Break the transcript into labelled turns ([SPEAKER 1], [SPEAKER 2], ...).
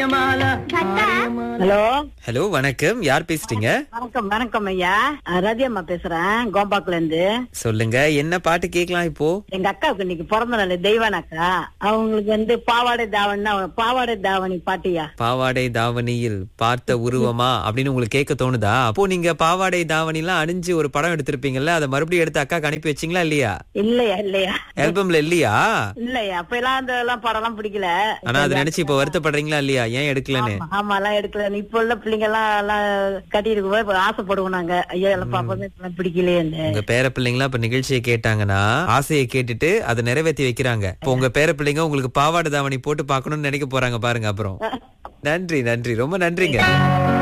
[SPEAKER 1] hello
[SPEAKER 2] hello வணக்கம் யார் பேசுறீங்க
[SPEAKER 1] வணக்கம் வணக்கம் ஐயா அஹ் ரதி அம்மா பேசுறேன் கோம்பாக்குல இருந்து
[SPEAKER 2] சொல்லுங்க என்ன பாட்டு கேட்கலாம் இப்போ
[SPEAKER 1] எங்க அக்காவுக்கு இன்னைக்கு பிறந்த நாள் தெய்வான அக்கா அவங்களுக்கு வந்து பாவாடை தாவணினா பாவாடை தாவணி பாட்டியா
[SPEAKER 2] பாவாடை தாவணியில் பார்த்த உருவமா அப்படின்னு உங்களுக்கு கேட்க தோணுதா அப்போ நீங்க பாவாடை தாவணி எல்லாம் அணிஞ்சு ஒரு படம் எடுத்திருப்பீங்கல்ல அதை மறுபடியும் எடுத்து அக்காக்கு அனுப்பி வச்சீங்களா இல்லையா
[SPEAKER 1] இல்லையா இல்லையா
[SPEAKER 2] ஆல்பம்ல இல்லையா
[SPEAKER 1] இல்லையா அப்ப எல்லாம் அந்த எல்லாம் படம் எல்லாம் பிடிக்கல
[SPEAKER 2] ஆனா அதை நினைச்சு இப்ப வருத்தப்படுறீங்களா இல்லையா ஏன் எடுக்கலன்னு
[SPEAKER 1] ஆமா, ஆமா எல்லாம் எடுக்கல இப்ப உள்ள பிள்ளைங்க எல்லாம் எல்லாம் கட்டிட்டு போய் இப்ப ஆசைப்படுவோம் நாங்க ஐயா எல்லாம் பாப்பா இப்பெல்லாம் பிடிக்கலையே
[SPEAKER 2] உங்க பேர பிள்ளைங்களா இப்ப நிகழ்ச்சியை கேட்டாங்கன்னா ஆசையை கேட்டுட்டு அதை நிறைவேற்றி வைக்கிறாங்க இப்போ உங்க பேர பிள்ளைங்க உங்களுக்கு பாவாடை தாவணி போட்டு பார்க்கணும்னு நினைக்க போறாங்க பாருங்க அப்புறம் நன்றி நன்றி ரொம்ப நன்றிங்க